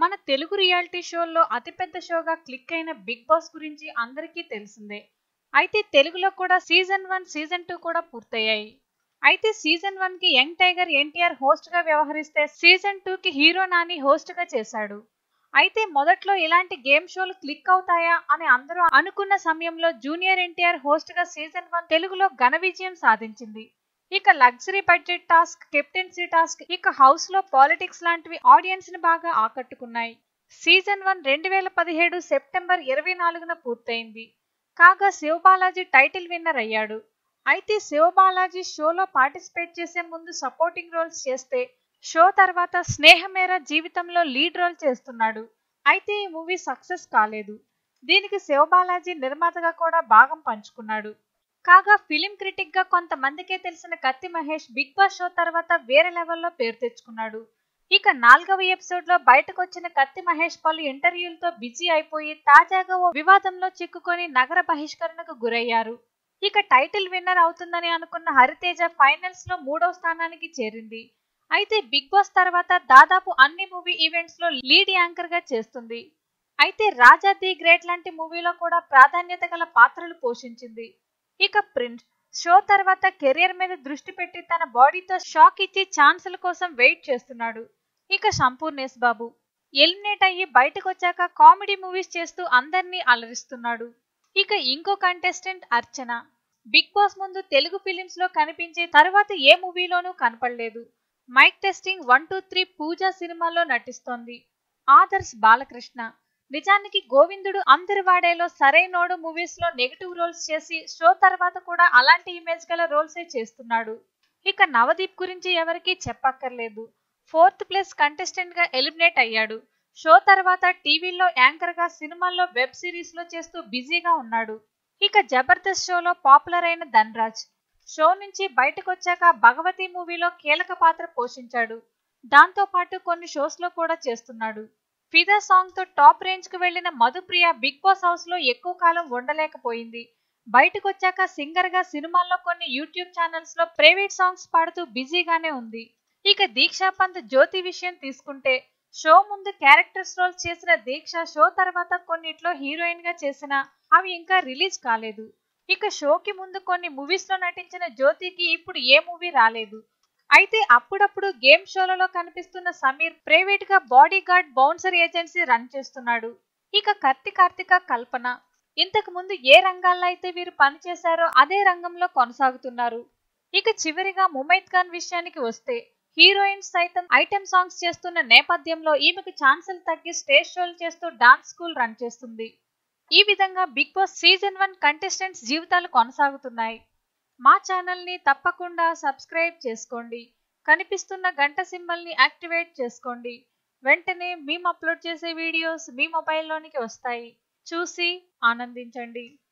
మన తెలుగు రియాలిటీ షోల్లో అతిపెద్ద షోగా క్లిక్ అయిన బిగ్ బాస్ గురించి అందరికీ తెలిసిందే అయితే తెలుగులో కూడా సీజన్ వన్ సీజన్ టూ కూడా పూర్తయ్యాయి అయితే సీజన్ వన్ కి యంగ్ టైగర్ ఎన్టీఆర్ హోస్ట్ గా వ్యవహరిస్తే సీజన్ టూ కి హీరో నాని హోస్ట్ గా చేశాడు అయితే మొదట్లో ఇలాంటి గేమ్ షోలు క్లిక్ అవుతాయా అని అందరూ అనుకున్న సమయంలో జూనియర్ ఎన్టీఆర్ హోస్ట్ గా సీజన్ వన్ తెలుగులో ఘన విజయం సాధించింది ఇక luxury budget task captaincy task ఇక హౌస్ లో పాలిటిక్స్ లాంటివి ఆడియన్స్ ని బాగా ఆకట్టుకున్నాయి సీజన్ వన్ రెండు వేల పదిహేడు సెప్టెంబర్ ఇరవై నాలుగున పూర్తయింది కాగా శివబాలాజీ టైటిల్ విన్నర్ అయ్యాడు అయితే శివబాలాజీ షోలో పార్టిసిపేట్ చేసే ముందు సపోర్టింగ్ రోల్స్ చేస్తే షో తర్వాత స్నేహమేర జీవితంలో లీడ్ రోల్ చేస్తున్నాడు అయితే ఈ మూవీ సక్సెస్ కాలేదు దీనికి శివబాలాజీ నిర్మాతగా కూడా భాగం పంచుకున్నాడు కాగా ఫిలిం క్రిటిక్ గా కొంతమందికే తెలిసిన కత్తి మహేష్ బిగ్ బాస్ షో తర్వాత వేరే లెవెల్లో పేరు తెచ్చుకున్నాడు ఇక నాలుగవ ఎపిసోడ్ లో బయటకు వచ్చిన కత్తి మహేష్ పలు ఇంటర్వ్యూలతో బిజీ అయిపోయి తాజాగా ఓ వివాదంలో చిక్కుకొని నగర బహిష్కరణకు గురయ్యారు ఇక టైటిల్ విన్నర్ అవుతుందని అనుకున్న హరితేజ ఫైనల్స్ లో మూడో స్థానానికి చేరింది అయితే బిగ్ బాస్ తర్వాత దాదాపు అన్ని మూవీ ఈవెంట్స్ లో లీడ్ యాంకర్ గా చేస్తుంది అయితే రాజా ది గ్రేట్ లాంటి మూవీలో కూడా ప్రాధాన్యత గల పాత్రలు పోషించింది ఇక ప్రిన్స్ షో తర్వాత కెరియర్ మీద దృష్టి పెట్టి తన బాడీతో షాక్ ఇచ్చి ఛాన్సుల కోసం వెయిట్ చేస్తున్నాడు ఇక సంపూర్ణేష్ బాబు ఎలిమినేట్ అయ్యి బయటకు వచ్చాక కామెడీ మూవీస్ చేస్తూ అందరినీ అలరిస్తున్నాడు ఇక ఇంకో కంటెస్టెంట్ అర్చన బిగ్ బాస్ ముందు తెలుగు ఫిలిమ్స్ లో కనిపించే తర్వాత ఏ మూవీలోనూ కనపడలేదు mike testing one two three Pooja సినిమాలో నటిస్తోంది ఆదర్శ్ బాలకృష్ణ నిజానికి గోవిందుడు అందరి వాడేలో సరైనోడు మూవీస్ లో నెగిటివ్ రోల్స్ చేసి షో తర్వాత కూడా అలాంటి ఇమేజ్ గల రోల్సే చేస్తున్నాడు ఇక నవదీప్ గురించి ఎవరికీ చెప్పక్కర్లేదు ఫోర్త్ ప్లేస్ కంటెస్టెంట్ గా ఎలిమినేట్ అయ్యాడు షో తర్వాత టీవీలో యాంకర్ గా సినిమాల్లో వెబ్ సిరీస్ లో చేస్తూ బిజీగా ఉన్నాడు ఇక జబర్దస్త్ షోలో పాపులర్ అయిన ధన్రాజ్ షో నుంచి బయటకు వచ్చాక భగవతి మూవీలో కీలక పాత్ర పోషించాడు దాంతో పాటు కొన్ని షోస్ లో కూడా చేస్తున్నాడు ఫిదా సాంగ్ తో టాప్ రేంజ్ కు వెళ్లిన మధుప్రియ బిగ్ బాస్ హౌస్ లో ఎక్కువ కాలం ఉండలేకపోయింది బయటకు వచ్చాక సింగర్ గా సినిమాల్లో కొన్ని యూట్యూబ్ ఛానల్స్ లో ప్రైవేట్ సాంగ్స్ పాడుతూ బిజీగానే ఉంది ఇక దీక్షా పంత్ జ్యోతి విషయం తీసుకుంటే షో ముందు క్యారెక్టర్స్ రోల్ చేసిన దీక్ష షో తర్వాత కొన్నిట్లో హీరోయిన్ గా చేసిన అవి ఇంకా రిలీజ్ కాలేదు ఇక షోకి ముందు కొన్ని మూవీస్ లో నటించిన జ్యోతికి ఇప్పుడు ఏ మూవీ రాలేదు అయితే అప్పుడప్పుడు గేమ్ షోలలో కనిపిస్తున్న సమీర్ ప్రైవేట్ గా body guard bouncer agency run చేస్తున్నాడు ఇక కర్తి కార్తిక కల్పన ఇంతకు ముందు ఏ రంగాల్లో అయితే వీరు పనిచేశారో అదే రంగంలో కొనసాగుతున్నారు ఇక చివరిగా ముమైత్ ఖాన్ విషయానికి వస్తే హీరోయిన్స్ సైతం ఐటెం సాంగ్స్ చేస్తున్న నేపథ్యంలో ఈమెకు ఛాన్సులు తగ్గి స్టేజ్ షోలు చేస్తూ డాన్స్ స్కూల్ రన్ చేస్తుంది ఈ విధంగా big boss season one contestants జీవితాలు కొనసాగుతున్నాయి మా ఛానల్ని తప్పకుండా సబ్స్క్రైబ్ చేసుకోండి కనిపిస్తున్న గంట సింబల్ని యాక్టివేట్ చేసుకోండి వెంటనే మేము అప్లోడ్ చేసే వీడియోస్ మీ మొబైల్లోనికి వస్తాయి చూసి ఆనందించండి